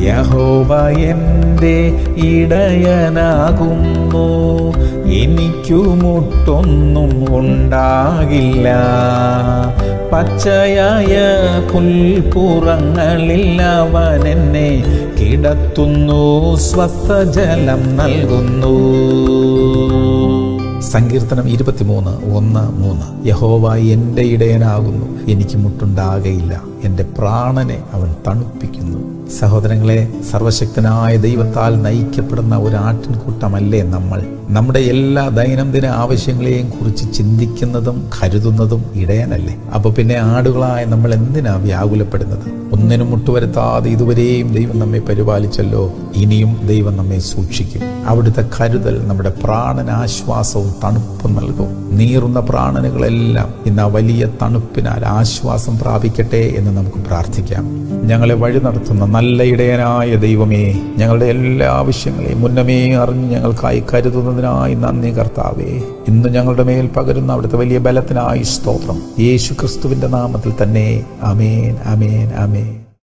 യഹോവ എൻ്റെ ഇടയനാകുന്നു എനിക്കു മുട്ടൊന്നും ഉണ്ടാകില്ല പച്ചയായ പുൽപ്പുറങ്ങളിൽ അവൻ എന്നെ കിടത്തുന്നു സ്വസ്ഥജലം നൽകുന്നു സങ്കീർത്തനം ഇരുപത്തിമൂന്ന് ഒന്ന് മൂന്ന് യഹോവ എൻ്റെ ഇടയനാകുന്നു എനിക്ക് മുട്ടുണ്ടാകയില്ല എൻ്റെ പ്രാണനെ അവൻ തണുപ്പിക്കുന്നു സഹോദരങ്ങളെ സർവശക്തനായ ദൈവത്താൽ നയിക്കപ്പെടുന്ന ഒരു ആട്ടിൻകൂട്ടമല്ലേ നമ്മൾ നമ്മുടെ എല്ലാ ദൈനംദിന ആവശ്യങ്ങളെയും കുറിച്ച് ചിന്തിക്കുന്നതും കരുതുന്നതും ഇടയനല്ലേ അപ്പൊ പിന്നെ ആടുകളായ നമ്മൾ എന്തിനാ വ്യാകുലപ്പെടുന്നത് ഒന്നിനും മുട്ടുവരുത്താതെ ഇതുവരെയും ദൈവം നമ്മെ പരിപാലിച്ചല്ലോ ഇനിയും ദൈവം നമ്മെ സൂക്ഷിക്കും അവിടുത്തെ കരുതൽ നമ്മുടെ പ്രാണന് ആശ്വാസവും തണുപ്പും നൽകും നീറുന്ന പ്രാണനുകളെല്ലാം ഇന്ന് ആ വലിയ തണുപ്പിനാൽ ആശ്വാസം പ്രാപിക്കട്ടെ എന്ന് നമുക്ക് പ്രാർത്ഥിക്കാം ഞങ്ങളെ വഴി നടത്തുന്ന നല്ല ഇടയനായ ദൈവമേ ഞങ്ങളുടെ എല്ലാ ആവശ്യങ്ങളെയും മുന്നമേ അറിഞ്ഞ് ഞങ്ങൾക്കായി കരുതുന്നതിനായി നന്ദി കർത്താവേ ഇന്ന് ഞങ്ങളുടെ മേൽ പകരുന്ന അവിടുത്തെ വലിയ ബലത്തിനായി സ്തോത്രം യേശു ക്രിസ്തുവിന്റെ നാമത്തിൽ തന്നെ അമേൻ അമേൻ അമേൻ